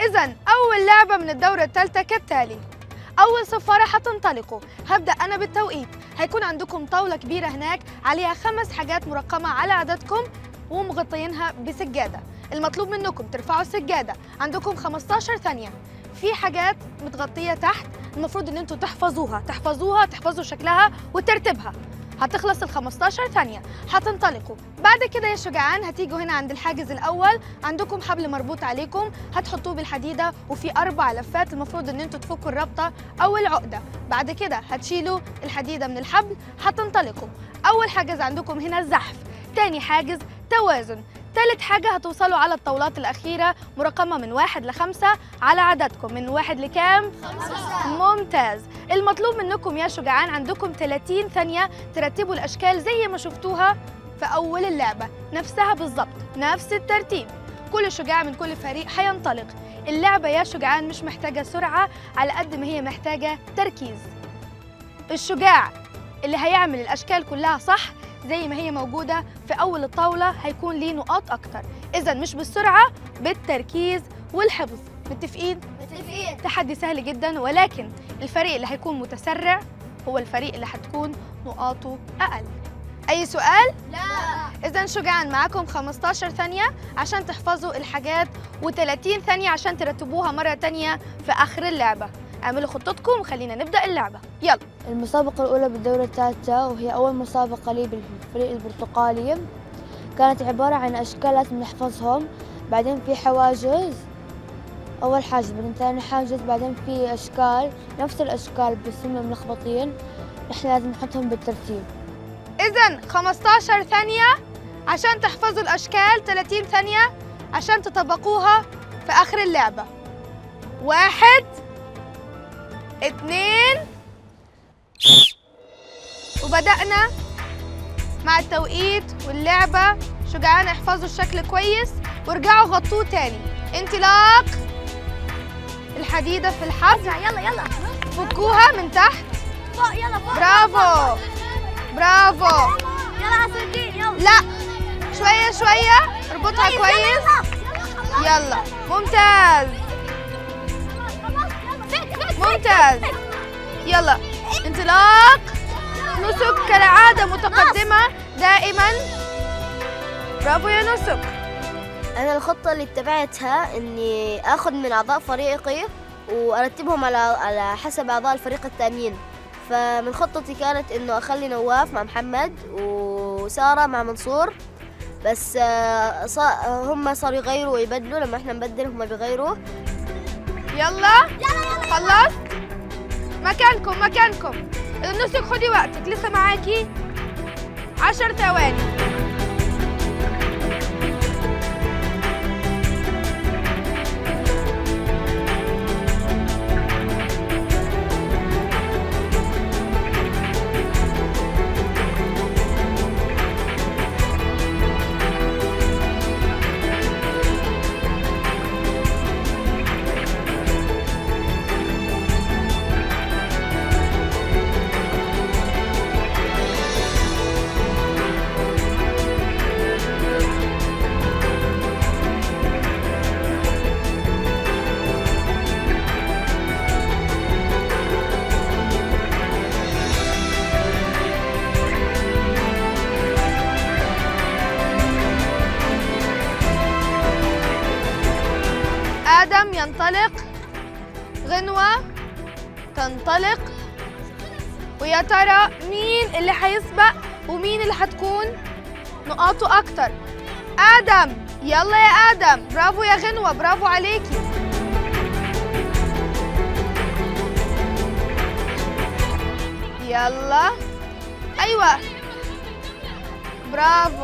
إذا أول لعبة من الدورة الثالثة كالتالي أول صفارة هتنطلقوا هبدأ أنا بالتوقيت هيكون عندكم طاولة كبيرة هناك عليها خمس حاجات مرقمة على عددكم ومغطيينها بسجادة المطلوب منكم ترفعوا السجادة عندكم 15 ثانية في حاجات متغطية تحت المفروض ان انتوا تحفظوها تحفظوها تحفظوا شكلها وترتيبها هتخلص ال 15 ثانية هتنطلقوا بعد كده يا شجعان هتيجوا هنا عند الحاجز الأول عندكم حبل مربوط عليكم هتحطوه بالحديدة وفي أربع لفات المفروض إن انتوا تفكوا الرابطة أو العقدة بعد كده هتشيلوا الحديدة من الحبل هتنطلقوا أول حاجز عندكم هنا الزحف تاني حاجز توازن تالت حاجة هتوصلوا على الطاولات الأخيرة مرقمة من واحد لخمسة على عددكم من واحد لكام؟ خمسة ممتاز المطلوب منكم يا شجعان عندكم 30 ثانية ترتبوا الأشكال زي ما شفتوها في أول اللعبة نفسها بالظبط نفس الترتيب كل شجاع من كل فريق هينطلق اللعبة يا شجعان مش محتاجة سرعة على قد ما هي محتاجة تركيز الشجاع اللي هيعمل الأشكال كلها صح زي ما هي موجودة في أول الطاولة هيكون ليه نقاط أكتر إذا مش بالسرعة بالتركيز والحفظ متفقين؟ متفقين تحدي سهل جدا ولكن الفريق اللي هيكون متسرع هو الفريق اللي هتكون نقاطه أقل أي سؤال؟ لا إذا شجعان معاكم 15 ثانية عشان تحفظوا الحاجات و30 ثانية عشان ترتبوها مرة تانية في آخر اللعبة اعملوا خطتكم وخلينا نبدأ اللعبة يلا المسابقة الأولى بالدورة الثالثة وهي أول مسابقة لي بالفريق البرتقالي كانت عبارة عن أشكال لازم نحفظهم بعدين في حواجز أول حاجز بعدين ثاني حاجز بعدين في أشكال نفس الأشكال بس هم ملخبطين إحنا لازم نحطهم بالترتيب إذا 15 ثانية عشان تحفظوا الأشكال 30 ثانية عشان تطبقوها في آخر اللعبة واحد اتنين وبدأنا مع التوقيت واللعبة شجعان احفظوا الشكل كويس وارجعوا غطوه تاني انطلاق الحديدة في الحبل يلا يلا فكوها من تحت فوق يلا فوق برافو برافو يلا عصرتين يلا لا شوية شوية اربطها كويس يلا ممتاز ممتاز يلا انطلاق نسك كالعادة متقدمة دائما برافو يا نسك أنا الخطة اللي اتبعتها إني آخذ من أعضاء فريقي وأرتبهم على على حسب أعضاء الفريق التانيين فمن خطتي كانت إنه أخلي نواف مع محمد وسارة مع منصور بس آه، صا- هم صاروا يغيروا ويبدلوا لما احنا نبدل هم بيغيروا يلا خلص مكانكم مكانكم النسك خدي وقتك لسه معاكي عشر ثواني آدم ينطلق غنوة تنطلق ويا ترى مين اللي هيسبق ومين اللي هتكون نقاطه أكتر آدم يلا يا آدم برافو يا غنوة برافو عليكي يلا أيوة برافو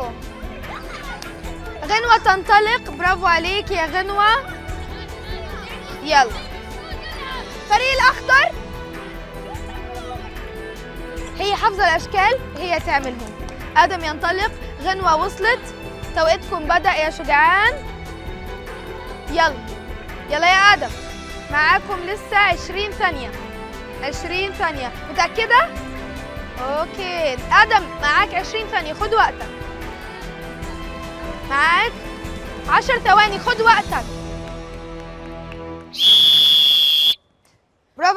غنوة تنطلق برافو عليك يا غنوة يلا فريق الأخضر هي حافظة الأشكال هي تعملهم آدم ينطلق غنوة وصلت توقيتكم بدأ يا شجعان يلا يلا يا آدم معاكم لسه 20 ثانية 20 ثانية متأكدة؟ أوكي آدم معاك 20 ثانية خد وقتك معاك 10 ثواني خد وقتك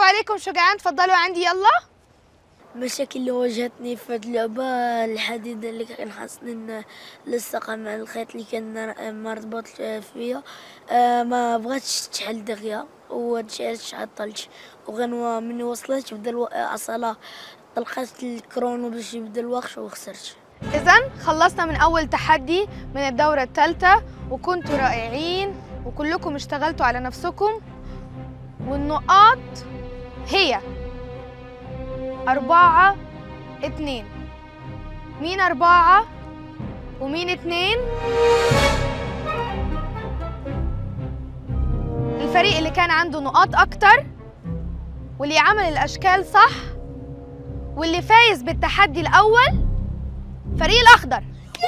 عليكم شجعان تفضلوا عندي يلا المشاكل اللي واجهتني في هاد اللعبة الحديدة اللي كان حاصلين لصقة مع الخيط اللي كان مربوط فيا آه، ما بغاتش تشحل دغيا وهادشي علاش عطلت وغنوة مني وصلت بدا الو- عصالة طلقت الكرون باش يبدا الوقت وخسرت إذا خلصنا من أول تحدي من الدورة الثالثة وكنتوا رائعين وكلكم اشتغلتوا على نفسكم والنقاط هي أربعة اتنين مين أربعة ومين اتنين الفريق اللي كان عنده نقاط أكتر واللي عمل الأشكال صح واللي فايز بالتحدي الأول فريق الأخضر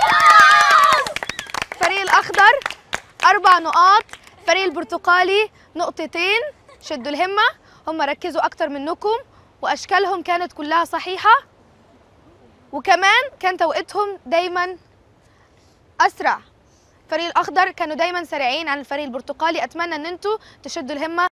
فريق الأخضر أربع نقاط فريق البرتقالي نقطتين شدوا الهمة هم ركزوا أكتر منكم وأشكالهم كانت كلها صحيحة وكمان كان توقيتهم دايما أسرع فريق الأخضر كانوا دايما سريعين عن الفريق البرتقالي أتمنى أن أنتوا تشدوا الهمة